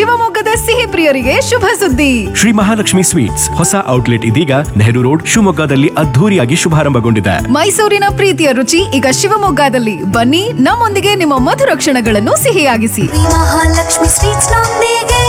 ಶಿವಮೊಗ್ಗದ ಸಿಹಿ ಪ್ರಿಯರಿಗೆ ಶುಭ ಸುದ್ದಿ ಶ್ರೀ ಮಹಾಲಕ್ಷ್ಮಿ ಸ್ವೀಟ್ಸ್ ಹೊಸ ಔಟ್ಲೆಟ್ ಇದೀಗ ನೆಹರು ರೋಡ್ ಶಿವಮೊಗ್ಗದಲ್ಲಿ ಅದ್ಧೂರಿಯಾಗಿ ಶುಭಾರಂಭಗೊಂಡಿದೆ ಮೈಸೂರಿನ ಪ್ರೀತಿಯ ರುಚಿ ಈಗ ಶಿವಮೊಗ್ಗದಲ್ಲಿ ಬನ್ನಿ ನಮ್ಮೊಂದಿಗೆ ನಿಮ್ಮ ಮಧುರ ಕ್ಷಣಗಳನ್ನು ಸಿಹಿಯಾಗಿಸಿ ಮಹಾಲಕ್ಷ್ಮಿ ಸ್ವೀಟ್ಸ್ ನೊಂದಿಗೆ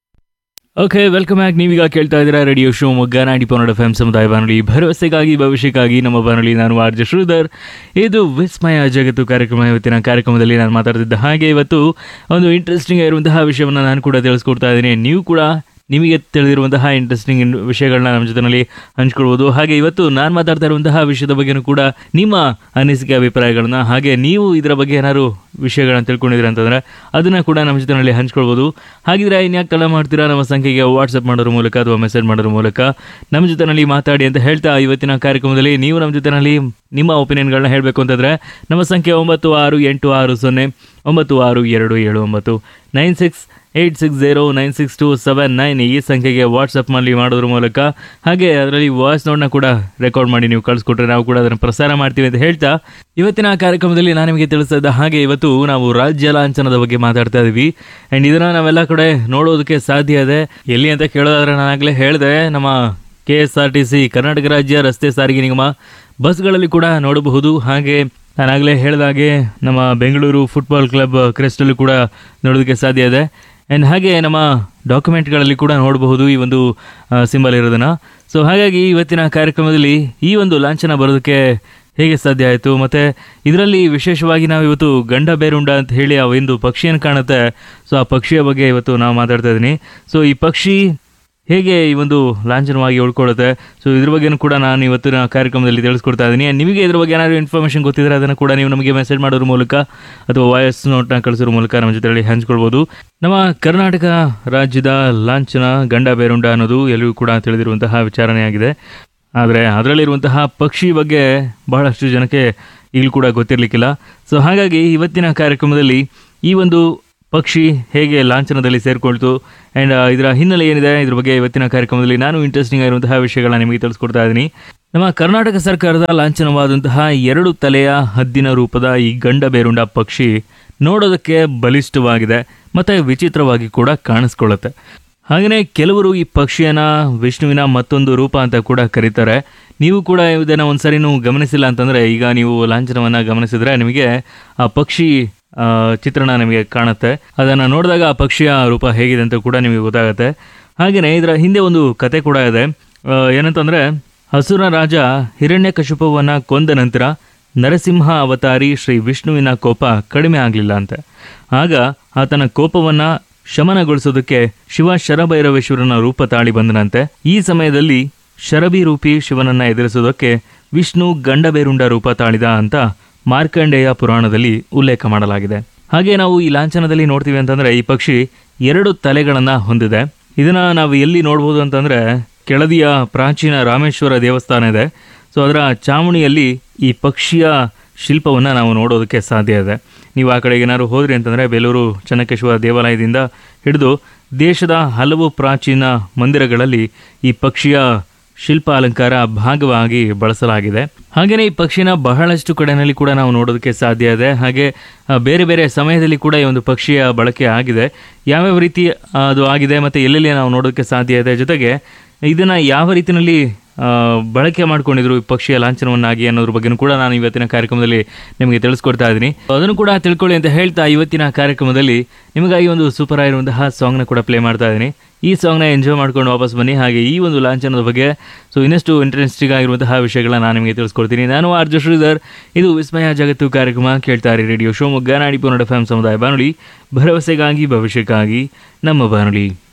ಓಕೆ ವೆಲ್ಕಮ್ ಬ್ಯಾಕ್ ನೀವೀಗ ಕೇಳ್ತಾ ಇದ್ದೀರಾ ರೇಡಿಯೋ ಶೋ ಮೊಗ್ಗ ನಾಡಿ ಪನ್ನಡ ಎಫ್ ಎಂ ಸಮುದಾಯ ಬಾನುಲಿ ಭರವಸೆಗಾಗಿ ಭವಿಷ್ಯಕ್ಕಾಗಿ ನಮ್ಮ ಬಾನುಲಿ ನಾನು ಆರ್ಜ ಶ್ರೀಧರ್ ಇದು ವಿಸ್ಮಯ ಜಗತ್ತು ಕಾರ್ಯಕ್ರಮ ಇವತ್ತಿನ ಕಾರ್ಯಕ್ರಮದಲ್ಲಿ ನಾನು ಮಾತಾಡ್ತಿದ್ದ ಹಾಗೆ ಇವತ್ತು ಒಂದು ಇಂಟ್ರೆಸ್ಟಿಂಗ್ ಆಗಿರುವಂತಹ ವಿಷಯವನ್ನು ನಾನು ಕೂಡ ತಿಳಿಸ್ಕೊಡ್ತಾ ಇದ್ದೀನಿ ನೀವು ಕೂಡ ನಿಮಗೆ ತಿಳಿದಿರುವಂತಹ ಇಂಟ್ರೆಸ್ಟಿಂಗ್ ವಿಷಯಗಳನ್ನ ನಮ್ಮ ಜೊತೆನಲ್ಲಿ ಹಂಚ್ಕೊಳ್ಬೋದು ಹಾಗೆ ಇವತ್ತು ನಾನು ಮಾತಾಡ್ತಾ ಇರುವಂತಹ ವಿಷಯದ ಬಗ್ಗೆನೂ ಕೂಡ ನಿಮ್ಮ ಅನಿಸಿಕೆ ಅಭಿಪ್ರಾಯಗಳನ್ನ ಹಾಗೆ ನೀವು ಇದರ ಬಗ್ಗೆ ಏನಾದ್ರು ವಿಷಯಗಳನ್ನ ತಿಳ್ಕೊಂಡಿದ್ದೀರ ಅಂತಂದ್ರೆ ಅದನ್ನ ಕೂಡ ನಮ್ಮ ಜೊತೆನಲ್ಲಿ ಹಂಚ್ಕೊಳ್ಬೋದು ಹಾಗಿದ್ರೆ ಇನ್ಯಾಕೆ ತಡ ಮಾಡ್ತೀರಾ ನಮ್ಮ ಸಂಖ್ಯೆಗೆ ವಾಟ್ಸಪ್ ಮಾಡೋದ್ರ ಮೂಲಕ ಅಥವಾ ಮೆಸೇಜ್ ಮಾಡೋದ್ರ ಮೂಲಕ ನಮ್ಮ ಜೊತೆನಲ್ಲಿ ಮಾತಾಡಿ ಅಂತ ಹೇಳ್ತಾ ಇವತ್ತಿನ ಕಾರ್ಯಕ್ರಮದಲ್ಲಿ ನೀವು ನಮ್ಮ ಜೊತೆನಲ್ಲಿ ನಿಮ್ಮ ಒಪಿನಿಯನ್ಗಳನ್ನ ಹೇಳಬೇಕು ಅಂತಂದ್ರೆ ನಮ್ಮ ಸಂಖ್ಯೆ ಒಂಬತ್ತು ಆರು ಎಂಟು ಆರು ಸೊನ್ನೆ ಒಂಬತ್ತು ಆರು ಎರಡು ಏಳು ಒಂಬತ್ತು nine six eight six zero nine six two seven nine ಈ ಸಂಖ್ಯೆಗೆ ವಾಟ್ಸಪ್ ಮಾಡಿ ಮಾಡೋದ್ರ ಮೂಲಕ ಹಾಗೆ ಅದರಲ್ಲಿ ವಾಯ್ಸ್ ನೋಟ್ನ ಕೂಡ ರೆಕಾರ್ಡ್ ಮಾಡಿ ನೀವು ಕಳಿಸ್ಕೊಟ್ರೆ ನಾವು ಕೂಡ ಅದನ್ನು ಪ್ರಸಾರ ಮಾಡ್ತೀವಿ ಅಂತ ಹೇಳ್ತಾ ಇವತ್ತಿನ ಕಾರ್ಯಕ್ರಮದಲ್ಲಿ ನಾನು ನಿಮಗೆ ತಿಳಿಸ್ತಾ ಇದ್ದ ಹಾಗೆ ಇವತ್ತು ನಾವು ರಾಜ್ಯ ಲಾಂಛನದ ಬಗ್ಗೆ ಮಾತಾಡ್ತಾ ಇದ್ವಿ ಆ್ಯಂಡ್ ಇದನ್ನು ನಾವೆಲ್ಲ ಕಡೆ ನೋಡೋದಕ್ಕೆ ಸಾಧ್ಯ ಇದೆ ಎಲ್ಲಿ ಅಂತ ಕೇಳೋದಾದ್ರೆ ನಾನಾಗಲೇ ಹೇಳಿದೆ ನಮ್ಮ K S R T C Karnataka ರಾಜ್ಯ ರಸ್ತೆ ಸಾರಿಗೆ ನಿಗಮ ಬಸ್ಗಳಲ್ಲಿ ಕೂಡ ನೋಡಬಹುದು ಹಾಗೆ ನಾನಾಗಲೇ ಹೇಳಿದಾಗೆ ನಮ್ಮ ಬೆಂಗಳೂರು ಫುಟ್ಬಾಲ್ ಕ್ಲಬ್ ಕ್ರೆಸ್ಟಲ್ಲೂ ಕೂಡ ನೋಡೋದಕ್ಕೆ ಸಾಧ್ಯ ಇದೆ ಆ್ಯಂಡ್ ಹಾಗೆ ನಮ್ಮ ಡಾಕ್ಯುಮೆಂಟ್ಗಳಲ್ಲಿ ಕೂಡ ನೋಡಬಹುದು ಈ ಒಂದು ಸಿಂಬಲ್ ಇರೋದನ್ನು ಸೊ ಹಾಗಾಗಿ ಇವತ್ತಿನ ಕಾರ್ಯಕ್ರಮದಲ್ಲಿ ಈ ಒಂದು ಲಾಂಛನ ಬರೋದಕ್ಕೆ ಹೇಗೆ ಸಾಧ್ಯ ಆಯಿತು ಮತ್ತು ಇದರಲ್ಲಿ ವಿಶೇಷವಾಗಿ ನಾವು ಇವತ್ತು ಗಂಡ ಬೇರುಂಡ ಅಂತ ಹೇಳಿ ಆ ಒಂದು ಪಕ್ಷಿಯನ್ನು ಕಾಣುತ್ತೆ ಸೊ ಆ ಪಕ್ಷಿಯ ಬಗ್ಗೆ ಇವತ್ತು ನಾವು ಮಾತಾಡ್ತಾ ಇದ್ದೀನಿ ಸೊ ಈ ಪಕ್ಷಿ ಹೇಗೆ ಈ ಒಂದು ಲಾಂಛನವಾಗಿ ಉಳ್ಕೊಳ್ಳುತ್ತೆ ಸೊ ಇದ್ರ ಬಗ್ಗೆನೂ ಕೂಡ ನಾನು ಇವತ್ತಿನ ಕಾರ್ಯಕ್ರಮದಲ್ಲಿ ತಿಳಿಸ್ಕೊಡ್ತಾ ಇದ್ದೀನಿ And ನಿಮಗೆ ಇದ್ರ ಬಗ್ಗೆ ಏನಾದರೂ ಇನ್ಫಾರ್ಮೇಷನ್ ಗೊತ್ತಿದ್ರೆ ಅದನ್ನು ಕೂಡ ನೀವು ನಮಗೆ ಮೆಸೇಜ್ ಮಾಡೋದ್ರ ಮೂಲಕ ಅಥವಾ ವಾಯ್ಸ್ ನೋಟ್ನ ಕಳಿಸೋದ್ರ ಮೂಲಕ ನಮ್ಮ ಜೊತೆಯಲ್ಲಿ ಹಂಚ್ಕೊಳ್ಬೋದು ನಮ್ಮ ಕರ್ನಾಟಕ ರಾಜ್ಯದ ಲಾಂಛನ ಗಂಡ ಬೇರುಂಡ ಅನ್ನೋದು ಎಲ್ಲರಿಗೂ ಕೂಡ ತಿಳಿದಿರುವಂತಹ ವಿಚಾರಣೆ ಆಗಿದೆ ಆದರೆ ಅದರಲ್ಲಿರುವಂತಹ ಪಕ್ಷಿ ಬಗ್ಗೆ ಬಹಳಷ್ಟು ಜನಕ್ಕೆ ಈಗಲೂ ಕೂಡ ಗೊತ್ತಿರಲಿಕ್ಕಿಲ್ಲ ಸೊ ಹಾಗಾಗಿ ಇವತ್ತಿನ ಕಾರ್ಯಕ್ರಮದಲ್ಲಿ ಈ ಒಂದು ಪಕ್ಷಿ ಹೇಗೆ ಲಾಂಛನದಲ್ಲಿ ಸೇರಿಕೊಳ್ತು ಆ್ಯಂಡ್ ಇದರ ಹಿನ್ನೆಲೆ ಏನಿದೆ ಇದ್ರ ಬಗ್ಗೆ ಇವತ್ತಿನ ಕಾರ್ಯಕ್ರಮದಲ್ಲಿ ನಾನು ಇಂಟ್ರೆಸ್ಟಿಂಗ್ ಆಗಿರುವಂತಹ ವಿಷಯಗಳನ್ನ ನಿಮಗೆ ತಿಳಿಸ್ಕೊಡ್ತಾ ಇದ್ದೀನಿ ನಮ್ಮ ಕರ್ನಾಟಕ ಸರ್ಕಾರದ ಲಾಂಛನವಾದಂತಹ ಎರಡು ತಲೆಯ ಹದ್ದಿನ ರೂಪದ ಈ ಗಂಡ ಬೇರುಂಡ ಪಕ್ಷಿ ನೋಡೋದಕ್ಕೆ ಬಲಿಷ್ಠವಾಗಿದೆ ಮತ್ತು ವಿಚಿತ್ರವಾಗಿ ಕೂಡ ಕಾಣಿಸ್ಕೊಳ್ಳುತ್ತೆ ಹಾಗೆಯೇ ಕೆಲವರು ಈ ಪಕ್ಷಿಯನ್ನ ವಿಷ್ಣುವಿನ ಮತ್ತೊಂದು ರೂಪ ಅಂತ ಕೂಡ ಕರೀತಾರೆ ನೀವು ಕೂಡ ಇದನ್ನು ಒಂದ್ಸರಿನೂ ಗಮನಿಸಿಲ್ಲ ಅಂತಂದರೆ ಈಗ ನೀವು ಲಾಂಛನವನ್ನು ಗಮನಿಸಿದ್ರೆ ನಿಮಗೆ ಆ ಪಕ್ಷಿ ಆ, ಚಿತ್ರಣ ನಿಮಗೆ ಕಾಣುತ್ತೆ ಅದನ್ನು ನೋಡಿದಾಗ ಆ ಪಕ್ಷಿಯ ರೂಪ ಹೇಗಿದೆ ಅಂತ ಕೂಡ ನಿಮಗೆ ಗೊತ್ತಾಗುತ್ತೆ ಹಾಗೆಯೇ ಇದರ ಹಿಂದೆ ಒಂದು ಕತೆ ಕೂಡ ಇದೆ ಆ, ಏನಂತಂದ್ರೆ ಹಸುರ ರಾಜ ಹಿರಣ್ಯಕಶಿಪುವನ್ನ ಕೊಂದ ನಂತರ ನರಸಿಂಹ ಅವತಾರಿ ಶ್ರೀ ವಿಷ್ಣುವಿನ ಕೋಪ ಕಡಿಮೆ ಆಗಲಿಲ್ಲ ಅಂತೆ ಆಗ ಆತನ ಕೋಪವನ್ನ ಶಮನಗೊಳಿಸೋದಕ್ಕೆ ಶಿವ ಶರಭೈರವೇಶ್ವರನ ರೂಪ ತಾಳಿ ಬಂದನಂತೆ ಈ ಸಮಯದಲ್ಲಿ ಶರಭಿ ರೂಪಿ ಶಿವನನ್ನ ಎದುರಿಸೋದಕ್ಕೆ ವಿಷ್ಣು ಗಂಡಬೇರುಂಡ ರೂಪ ತಾಳಿದ ಅಂತ ಮಾರ್ಕಂಡೇಯ ಪುರಾಣದಲ್ಲಿ ಉಲ್ಲೇಖ ಮಾಡಲಾಗಿದೆ ಹಾಗೆ ನಾವು ಈ ಲಾಂಛನದಲ್ಲಿ ನೋಡ್ತೀವಿ ಅಂತಂದ್ರೆ ಈ ಪಕ್ಷಿ ಎರಡು ತಲೆಗಳನ್ನ ಹೊಂದಿದೆ ಇದನ್ನ ನಾವು ಎಲ್ಲಿ ನೋಡ್ಬೋದು ಅಂತಂದ್ರೆ ಕೆಳದಿಯ ಪ್ರಾಚೀನ ರಾಮೇಶ್ವರ ದೇವಸ್ಥಾನ ಇದೆ ಸೊ ಅದರ ಚಾವಣಿಯಲ್ಲಿ ಈ ಪಕ್ಷಿಯ ಶಿಲ್ಪವನ್ನು ನಾವು ನೋಡೋದಕ್ಕೆ ಸಾಧ್ಯ ಇದೆ ನೀವು ಆ ಕಡೆಗೆ ಏನಾದ್ರು ಹೋದ್ರಿ ಅಂತಂದರೆ ಬೇಲೂರು ಚೆನ್ನಕೇಶ್ವರ ದೇವಾಲಯದಿಂದ ಹಿಡಿದು ದೇಶದ ಹಲವು ಪ್ರಾಚೀನ ಮಂದಿರಗಳಲ್ಲಿ ಈ ಪಕ್ಷಿಯ ಶಿಲ್ಪ ಅಲಂಕಾರ ಭಾಗವಾಗಿ ಬಳಸಲಾಗಿದೆ ಹಾಗೆಯೇ ಈ ಪಕ್ಷಿನ ಬಹಳಷ್ಟು ಕಡೆಯಲ್ಲಿ ಕೂಡ ನಾವು ನೋಡೋದಕ್ಕೆ ಸಾಧ್ಯ ಇದೆ ಹಾಗೆ ಆ, ಬೇರೆ ಬೇರೆ ಸಮಯದಲ್ಲಿ ಕೂಡ ಈ ಒಂದು ಪಕ್ಷಿಯ ಬಳಕೆ ಆಗಿದೆ ಯಾವ್ಯಾವ ರೀತಿ ಆ, ಅದು ಆಗಿದೆ ಮತ್ತು ಎಲ್ಲೆಲ್ಲಿ ನಾವು ನೋಡೋದಕ್ಕೆ ಸಾಧ್ಯ ಇದೆ ಜೊತೆಗೆ ಇದನ್ನ ಯಾವ ರೀತಿಯಲ್ಲಿ ಆ, ಬಳಕೆ ಮಾಡ್ಕೊಂಡಿದ್ರು ಈ ಪಕ್ಷಿಯ ಲಾಂಛನವನ್ನಾಗಿ ಅನ್ನೋದ್ರ ಬಗ್ಗೆನೂ ಕೂಡ ನಾನು ಇವತ್ತಿನ ಕಾರ್ಯಕ್ರಮದಲ್ಲಿ ನಿಮಗೆ ತಿಳಿಸ್ಕೊಡ್ತಾ ಇದ್ದೀನಿ ಅದನ್ನು ಕೂಡ ತಿಳ್ಕೊಳ್ಳಿ ಅಂತ ಹೇಳ್ತಾ ಇವತ್ತಿನ ಕಾರ್ಯಕ್ರಮದಲ್ಲಿ ನಿಮಗಾಗಿ ಒಂದು ಸೂಪರ್ ಆಗಿರುವಂತಹ ಸಾಂಗ್ನ ಕೂಡ ಪ್ಲೇ ಮಾಡ್ತಾ ಇದ್ದೀನಿ ಈ ಸಾಂಗ್ನ ಎಂಜಾಯ್ ಮಾಡ್ಕೊಂಡು ವಾಪಸ್ ಬನ್ನಿ ಹಾಗೆ ಈ ಒಂದು ಲಾಂಛನದ ಬಗ್ಗೆ ಸೊ ಇನ್ನಷ್ಟು ಇಂಟ್ರೆಸ್ಟಿಂಗ್ ಆಗಿರುವಂತಹ ವಿಷಯಗಳನ್ನ ನಾನು ನಿಮಗೆ ತಿಳಿಸ್ಕೊಡ್ತೀನಿ ನಾನು ಆರ್ಜ ಶ್ರೀಧರ್ ಇದು ವಿಸ್ಮಯ ಜಗತ್ತು ಕಾರ್ಯಕ್ರಮ ಕೇಳ್ತಾ ಇರಿ ರೇಡಿಯೋ ಶಿವಮೊಗ್ಗ ನಾಡಿ ಪುನಡ ಫ್ಯಾಮ್ ಸಮುದಾಯ ಬಾನುಲಿ ಭರವಸೆಗಾಗಿ ಭವಿಷ್ಯಕ್ಕಾಗಿ ನಮ್ಮ ಬಾನುಲಿ